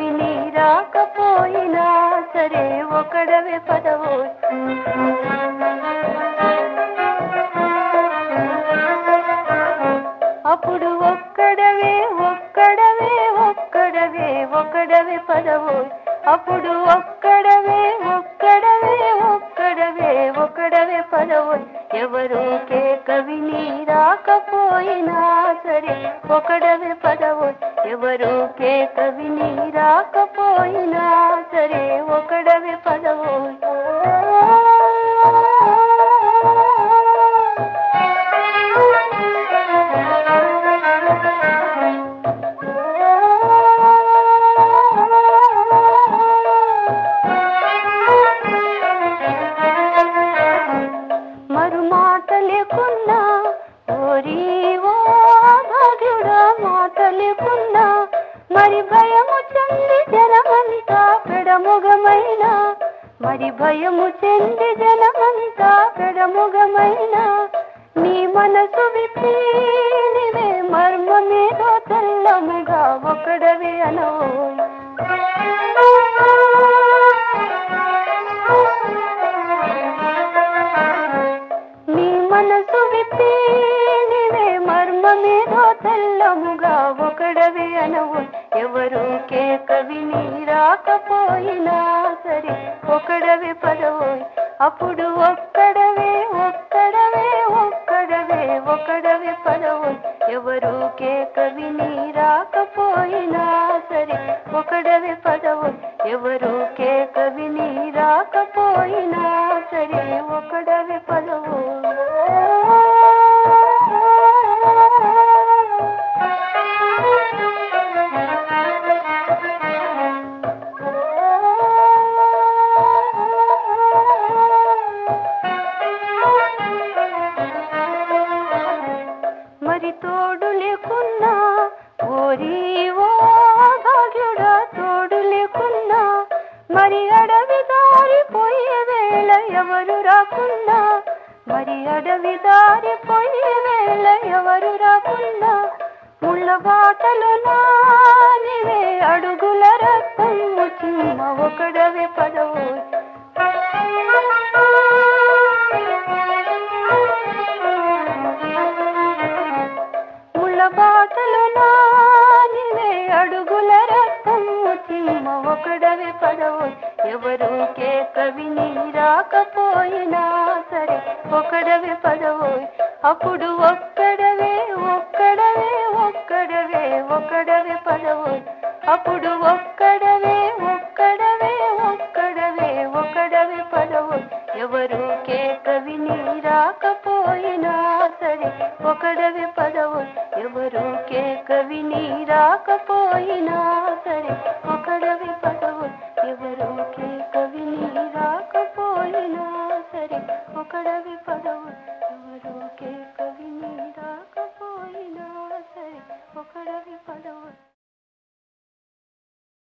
విని రాకపోయినా సరే ఒకడవే పదవో అప్పుడు ఒక్కడవే ఒక్కడవే ఒక్కడవే ఒక్కడవే పదవో అప్పుడు ఒక్కడవే ఒక్కడవే ఒక్కడవే ఒక్కడవే పదవో ఎవరు కేక విని రాకపోయినా సరే ఒకడవే పదవో ఎవరు కేక విని రాకపోయినా సరే ఒకడవే పదవో మరు మాట లేకున్నా ఓరి ఓ భాగ్యుడా మాట లేకున్నా మరి భయము చెంది జనమంతా పెడముగమైన మరి భయము చెంది జనమంతా పెడముగమైన నీ మనసు విప్పి నీవే మర్మమేదో తెల్లముగా ఒకడవే అనవోయ్ నీ మనసు విప్పి నీవే మర్మమేదో తెల్లముగా ఒకడవే అనవు ఎవరు కేక విని రాకపోయినా సరే ఒకడవే పదవోయ్ అప్పుడు ఒక్కడవే ఒక్కడవే ఒక్కడవే ఒకడవే పదవోయ్ ఎవరు కేక విని రాకపోయినా సరే ఒకడవే పదవోయ్ ఎవరు కేక విని రాకపోయినా సరే ఒకడవే పదవోయ్ మరి తోడు లేకున్నా ఓరి ఓ భాగ్యుడా తోడు లేకున్నా మరి అడవి దారి పోయే వేళ ఎవరు రాకున్నా మరి అడవి దారి పోయే వేళ ఎవరు రాకున్నా ముళ్ళ బాటలు నానివే అడుగుల రక్తం చిమ్మ ఒకడవే పదవు ముళ్ళ బాటలు నానివే అడుగుల రక్తం చిమ్మ ఒకడవే పదవు ఎవరు కేక విని రాకపోయినా సరే ఒకడవే పదవు అప్పుడు ఒక్కడవే ఒక్కడవే ఒక్కడవే ఒక్కడవే పదవు అప్పుడు ఒక్కడవే ఒక్కడవే ఒక్కడవే ఒక్కడవే పదవు ఎవరు కేక విని రాకపోయినా సరే ఒకడవే పదవు ఎవరు కేక విని రాకపోయినా సరే